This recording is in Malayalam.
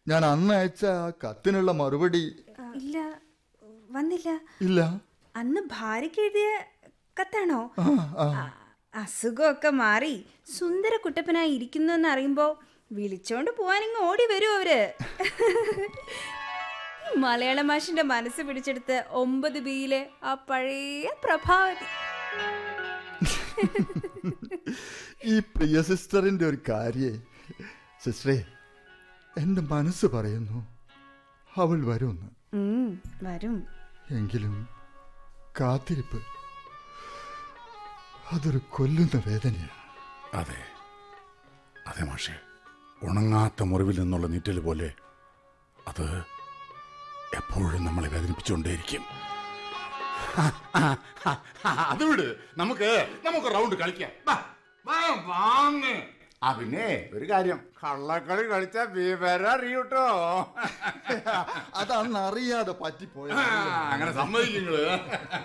ഞാൻ അന്ന് അയച്ച ആ കത്തിനുള്ള മറുപടി ഇല്ല വന്നില്ല ഇല്ല അന്ന് ഭാര്യയ്ക്ക് എഴുതിയ കത്താണോ ആ, ആ. ആ, അസുഖമൊക്കെ മാറി സുന്ദര കുട്ടപ്പനായി ഇരിക്കുന്നു എന്ന് അറിയുമ്പോ വിളിച്ചോണ്ട് പോവാനിങ്ങ് ഓടി വരും അവര് മലയാള മാഷിന്റെ മനസ്സ് പിടിച്ചെടുത്ത് ഒമ്പത് ബിയിലെ ആ പഴയ പ്രഭാവതി ഈ പ്രിയ സിസ്റ്ററിന്റെ ഒരു കാര്യേ സിസ്റ്ററെ എൻ്റെ മനസ്സ് പറയുന്നു അവൾ വരുമെന്ന് ഉം, വരും എങ്കിലും കാത്തിരിപ്പ് അതൊരു കൊല്ലുന്ന വേദനയാണ് അതെ അതെ മാഷെ ഉണങ്ങാത്ത മുറിവിൽ നിന്നുള്ള നീറ്റൽ പോലെ അത് എപ്പോഴും നമ്മളെ വേദനിപ്പിച്ചുകൊണ്ടേയിരിക്കും അത് വിട് നമുക്ക് നമുക്ക് റൗണ്ട് കളിക്കാം വാ, വാ, വാങ്ങ്. ആ പിന്നെ ഒരു കാര്യം കള്ളക്കളി കളിച്ച വിവരം അറിയൂട്ടോ അതന്ന് അറിയാതെ പറ്റിപ്പോയ അങ്ങനെ സമ്മതിക്കുന്നത്